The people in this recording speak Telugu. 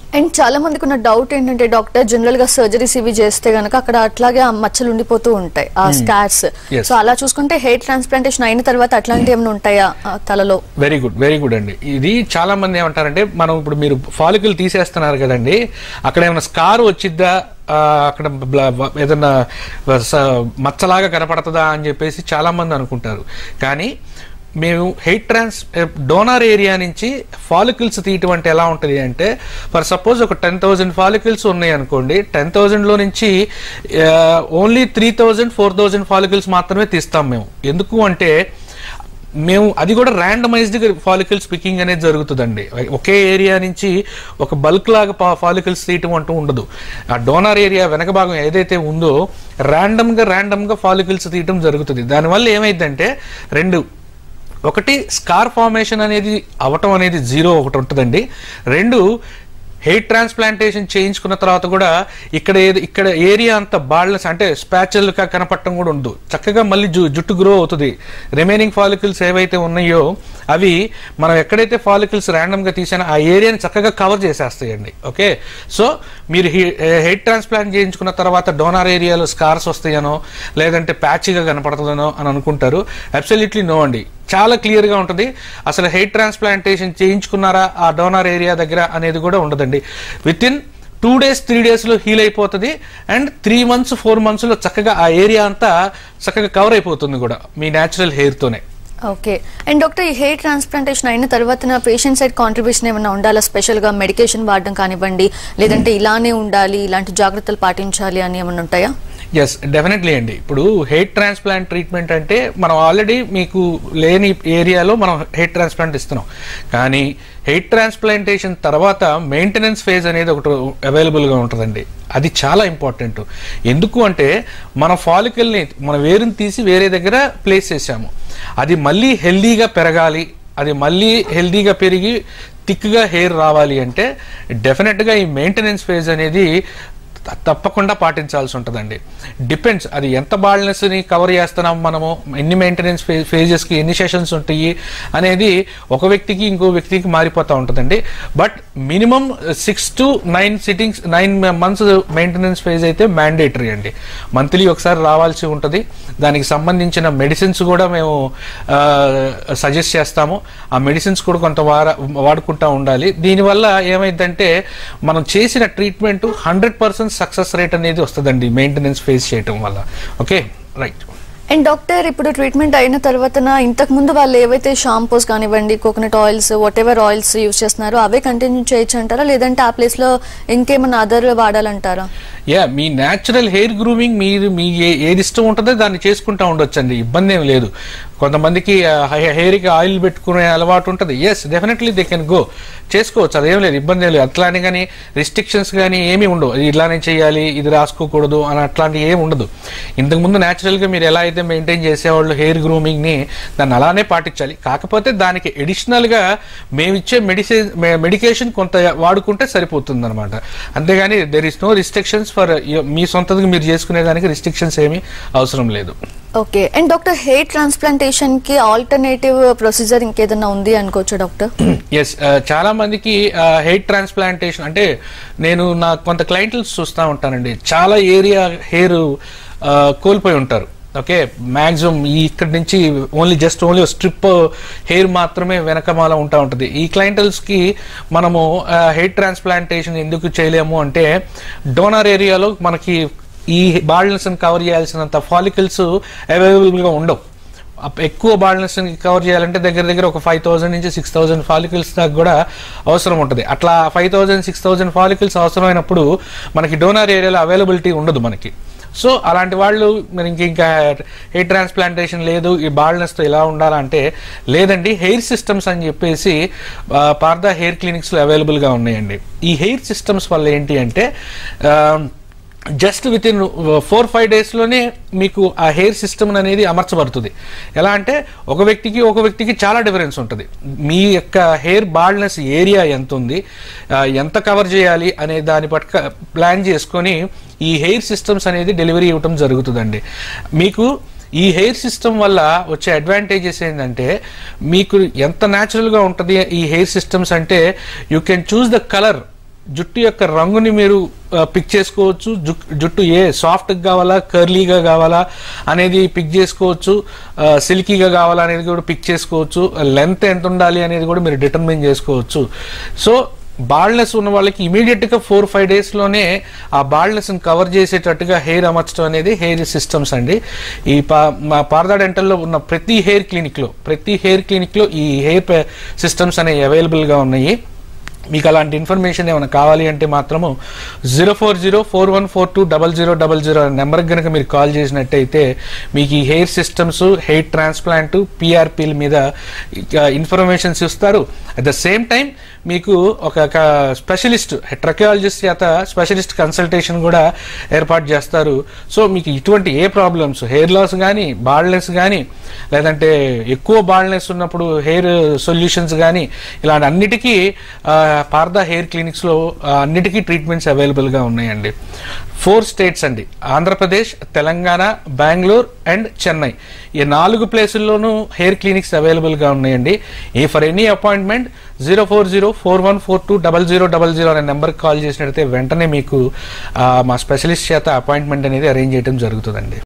అండ్ చాలా మందికి ఉన్న డౌట్ ఏంటంటే డాక్టర్ జనరల్ గా సర్జరీస్ ఇవి చేస్తే గనక అక్కడ అట్లాగే ఆ మచ్చలు ఉండిపోతూ ఉంటాయి ఆ స్కార్స్ Yes. సో అలా చూసుకుంటే హెయిర్ ట్రాన్స్ప్లాంటేషన్ అయిన తర్వాత అట్లాంటివి ఏమైనా ఉంటాయా ఆ తలలో వెరీ గుడ్ వెరీ గుడ్ అండి ఇది చాలా మంది ఏమంటారంటే మనం ఇప్పుడు మీరు ఫాలికల్ తీసేస్తున్నారు కదండి అక్కడ ఏమైనా స్కార్ వచ్చిద్దా ఆ, అక్కడ బ్ల- ఏదన్నా స- మచ్చలాగా కనపడుతుందా అని చెప్పేసి చాలా మంది అనుకుంటారు కానీ మేము హెయిట్ ట్రాన్స్ డోనార్ ఏరియా నుంచి ఫాలికల్స్ తీయటం అంటే ఎలా ఉంటుంది అంటే ఫర్ సపోజ్ ఒక టెన్ థౌజండ్ ఫాలికల్స్ ఉన్నాయి అనుకోండి టెన్ లో నుంచి only three thousand four thousand follicles మాత్రమే తీస్తాం మేము ఎందుకు అంటే మేము అది కూడా ర్యాండమైజ్డ్ ఫాలికల్స్ పికింగ్ అనేది జరుగుతుందండి ఒకే ఏరియా నుంచి ఒక బల్క్ లాగా ఫాలికల్స్ తీయటం అంటూ ఉండదు ఆ డోనార్ ఏరియా వెనక భాగం ఏదైతే ఉందో ర్యాండమ్ గా ర్యాండమ్ గా ఫాలికల్స్ తీయటం జరుగుతుంది దానివల్ల ఏమైందంటే రెండు ఒకటి స్కార్ ఫార్మేషన్ అనేది అవటం అనేది జీరో ఒకటి ఉంటుందండి రెండు హెయిర్ ట్రాన్స్ప్లాంటేషన్ చేయించుకున్న తర్వాత కూడా ఇక్కడ ఏది ఇక్కడ ఏరియా అంతా బాల్నెస్ అంటే స్పాచల్ గా కనపడటం కూడా ఉండదు చక్కగా మళ్ళీ జు జుట్టు గ్రో అవుతుంది రిమైనింగ్ ఫాలికల్స్ ఏవైతే ఉన్నాయో అవి మనం ఎక్కడైతే ఫాలికల్స్ ర్యాండమ్ గా తీసానో ఆ ఏరియాని చక్కగా కవర్ చేసేస్తాయండి ఓకే సో మీరు హెయిర్ ట్రాన్స్ప్లాంట్ చేయించుకున్న తర్వాత డోనార్ ఏరియాలో స్కార్స్ వస్తాయనో లేదంటే ప్యాచ్గా కనపడుతుందనో అని అనుకుంటారు అబ్సల్యూట్లీ నో అండి చాలా క్లియర్ గా ఉంటుంది అసలు హెయిర్ ట్రాన్స్ప్లాంటేషన్ చేయించుకున్నారా ఆ డోనార్ ఏరియా దగ్గర అనేది కూడా ఉండదండి within two days three days లో హీల్ అయిపోతుంది and three months four months లో చక్కగా ఆ ఏరియా అంతా చక్కగా కవర్ అయిపోతుంది కూడా మీ న్యాచురల్ హెయిర్ తోనే ఓకే అండ్ డాక్టర్ ఈ హెయిర్ ట్రాన్స్ప్లాంటేషన్ అయిన తర్వాత నా పేషెంట్ సైడ్ కాంట్రిబ్యూషన్ ఏమైనా ఉండాలా స్పెషల్ గా మెడికేషన్ వాడడం కానివ్వండి లేదంటే ఇలానే ఉండాలి ఇలాంటి జాగ్రత్తలు పాటించాలి అని ఏమైనా ఉంటాయా ఎస్ డెఫినెట్లీ అండి ఇప్పుడు హెయిర్ ట్రాన్స్ప్లాంట్ ట్రీట్మెంట్ అంటే మనం ఆల్రెడీ మీకు లేని ఏరియాలో మనం హెయిర్ ట్రాన్స్ప్లాంట్ ఇస్తున్నాం కానీ హెయిర్ ట్రాన్స్ప్లాంటేషన్ తర్వాత మెయింటెనెన్స్ ఫేజ్ అనేది ఒకటి అవైలబుల్గా ఉంటుందండి అది చాలా ఇంపార్టెంట్ ఎందుకు అంటే మన ఫాలికల్ని మన వేరుని తీసి వేరే దగ్గర ప్లేస్ చేసాము అది మళ్ళీ హెల్దీగా పెరగాలి అది మళ్ళీ హెల్దీగా పెరిగి థిక్గా హెయిర్ రావాలి అంటే డెఫినెట్గా ఈ మెయింటెనెన్స్ ఫేజ్ అనేది త- తప్పకుండా పాటించాల్సి ఉంటుందండి డిపెండ్స్ అది ఎంత బాల్నెస్ని కవర్ చేస్తున్నాం మనము ఎన్ని మెయింటెనెన్స్ ఫేజెస్కి ఎన్ని సెషన్స్ ఉంటాయి అనేది ఒక వ్యక్తికి ఇంకో వ్యక్తికి మారిపోతూ ఉంటుందండి but minimum six to nine sittings nine months maintenance phase అయితే మ్యాండేటరీ అండి మంత్లీ ఒకసారి రావాల్సి ఉంటుంది దానికి సంబంధించిన మెడిసిన్స్ కూడా మేము సజెస్ట్ చేస్తాము ఆ మెడిసిన్స్ కూడా కొంత వార వాడుకుంటూ ఉండాలి దీనివల్ల ఏమైందంటే మనం చేసిన treatment hundred percent success rate అనేది వస్తుందండి మెయింటెనెన్స్ ఫేస్ చేయటం వల్ల ఓకే రైట్ అండ్ డాక్టర్ ఇప్పుడు ట్రీట్మెంట్ అయిన తర్వాత ఇంతకు ముందు వాళ్ళు ఏవైతే షాంపూస్ కానివ్వండి coconut oils whatever oils use చేస్తున్నారో అవే కంటిన్యూ చేయొచ్చు అంటారా లేదంటే ఆ ప్లేస్ లో ఇంకేమైనా అదర్ వాడాలంటారా యా మీ న్యాచురల్ హెయిర్ గ్రూమింగ్ మీరు మీ ఏ- ఏది ఇష్టం ఉంటుందో దాన్ని చేసుకుంటా ఉండొచ్చండి ఇబ్బంది ఏం లేదు కొంతమందికి హెయిర్కి ఆయిల్ పెట్టుకునే అలవాటు ఉంటుంది yes definitely they can go చేసుకోవచ్చు అదేం లేదు ఇబ్బంది ఏం లేదు అట్లానే కానీ రిస్ట్రిక్షన్స్ కానీ ఏమీ ఉండవు ఇది ఇట్లానే చేయాలి ఇది రాసుకోకూడదు అని అట్లాంటివి ఏమి ఉండదు ఇంతకుముందు న్యాచురల్గా మీరు ఎలా అయితే మెయింటైన్ చేసేవాళ్ళు హెయిర్ గ్రూమింగ్ని దాన్ని అలానే పాటించాలి కాకపోతే దానికి అడిషనల్గా మేము ఇచ్చే మెడిసిన్ మెడికేషన్ కొంత వాడుకుంటే సరిపోతుంది అనమాట అంతేగాని there is no restrictions for మీ సొంతగా మీరు చేసుకునే దానికి రిస్ట్రిక్షన్స్ ఏమీ అవసరం లేదు okay and doctor hair transplantation కి ఆల్టర్నేటివ్ ప్రొసీజర్ ఇంకేదన్నా ఉంది అనుకోవచ్చా డాక్టర్ ఎస్ చాలా మందికి హెయిర్ ట్రాన్స్ప్లాంటేషన్ అంటే నేను నా కొంత క్లయింట్స్ చూస్తూ ఉంటానండి చాలా ఏరియా హెయిర్ కోల్పోయి ఉంటారు ఓకే మ్యాక్సిమం ఈ ఇక్కడి నుంచి only just only strip hair మాత్రమే వెనకమాల ఉంటా ఉంటుంది ఈ క్లయింటల్స్కి మనము హెయిర్ ట్రాన్స్ప్లాంటేషన్ ఎందుకు చేయలేము అంటే డోనర్ ఏరియాలో మనకి ఈ బాల్నెస్ కవర్ చేయాల్సినంత ఫాలికల్స్ అవైలబుల్గా ఉండవు అప్- ఎక్కువ బాల్నెస్ కవర్ చేయాలంటే దగ్గర దగ్గర ఒక ఫైవ్ థౌసండ్ నుంచి సిక్స్ థౌసండ్ ఫాలికల్స్ దాకా కూడా అవసరం ఉంటుంది అట్లా five thousand six thousand follicles అవసరమైనప్పుడు మనకి డోనార్ ఏరియాలో అవైలబిలిటీ ఉండదు మనకి సో అలాంటి వాళ్ళు మరి ఇంక ఇంకా హెయిర్ ట్రాన్స్ప్లాంటేషన్ లేదు ఈ బాల్నెస్తో ఇలా ఉండాలంటే లేదండి హెయిర్ సిస్టమ్స్ అని చెప్పేసి ఆ, పార్దా హెయిర్ క్లినిక్స్లో అవైలబుల్గా ఉన్నాయండి ఈ హెయిర్ సిస్టమ్స్ వల్ల ఏంటి అంటే ఆ, just within four five డేస్లోనే మీకు ఆ హెయిర్ సిస్టమ్ అనేది అమర్చబడుతుంది ఎలా అంటే ఒక వ్యక్తికి ఒక వ్యక్తికి చాలా డిఫరెన్స్ ఉంటుంది మీ యొక్క హెయిర్ బాల్నెస్ ఏరియా ఎంత ఉంది ఆ, ఎంత కవర్ చేయాలి అనే దాన్ని పట్ల ప్లాన్ చేసుకొని ఈ హెయిర్ సిస్టమ్స్ అనేది డెలివరీ ఇవ్వటం జరుగుతుందండి మీకు ఈ హెయిర్ సిస్టమ్ వల్ల వచ్చే అడ్వాంటేజెస్ ఏంటంటే మీకు ఎంత న్యాచురల్గా ఉంటుంది ఈ హెయిర్ సిస్టమ్స్ అంటే you can choose the colour జుట్టు యొక్క రంగుని మీరు పిక్ చేసుకోవచ్చు జు- జుట్టు ఏ సాఫ్ట్ కావాలా కర్లీగా కావాలా అనేది పిక్ చేసుకోవచ్చు సిల్కీగా కావాలా అనేది కూడా పిక్ చేసుకోవచ్చు లెంత్ ఎంత ఉండాలి అనేది కూడా మీరు డిటర్మిన్ చేసుకోవచ్చు సో బాల్నెస్ ఉన్న వాళ్ళకి ఇమీడియట్ గా ఫోర్ ఫైవ్ డేస్ లోనే ఆ బాల్నెస్ కవర్ చేసేటట్టుగా హెయిర్ అమర్చడం అనేది హెయిర్ సిస్టమ్స్ అండి ఈ పా మా పారదా డెంటల్లో ఉన్న ప్రతి హెయిర్ క్లినిక్ లో ప్రతి హెయిర్ క్లినిక్ లో ఈ హెయిర్ సిస్టమ్స్ అనేవి అవైలబుల్ గా ఉన్నాయి మీకు అలాంటి ఇన్ఫర్మేషన్ ఏమైనా కావాలి అంటే మాత్రము zero four zero four one four two double zero double zero అనే నెంబర్కి కనుక మీరు కాల్ చేసినట్టయితే మీకు ఈ హెయిర్ సిస్టమ్స్ హెయిర్ ట్రాన్స్ప్లాంట్ పిఆర్పీల మీద ఇన్ఫర్మేషన్స్ ఇస్తారు అట్ ద సేమ్ టైం మీకు ఒక స్పెషలిస్ట్ ట్రకియాలజిస్ట్ చేత స్పెషలిస్ట్ కన్సల్టేషన్ కూడా ఏర్పాటు చేస్తారు సో మీకు ఇటువంటి ఏ ప్రాబ్లమ్స్ హెయిర్ లాస్ కానీ బాల్నెస్ కానీ లేదంటే ఎక్కువ బాల్నెస్ ఉన్నప్పుడు హెయిర్ సొల్యూషన్స్ కానీ ఇలాంటి అన్నిటికీ ఆ, పార్దా హెయిర్ క్లినిక్స్లో ఆ, అన్నిటికీ ట్రీట్మెంట్స్ అవైలబుల్గా ఉన్నాయండి ఫోర్ స్టేట్స్ అండి ఆంధ్రప్రదేశ్ తెలంగాణ బెంగళూరు అండ్ చెన్నై ఈ నాలుగు ప్లేసుల్లోనూ హెయిర్ క్లినిక్స్ అవైలబుల్గా ఉన్నాయండి uh for any appointment zero four zero four one four two double zero double zero అనే నెంబర్కి కాల్ చేసినట్టయితే వెంటనే మీకు ఆ, మా స్పెషలిస్ట్ చేత అపాయింట్మెంట్ అనేది అరేంజ్ చేయడం జరుగుతుందండి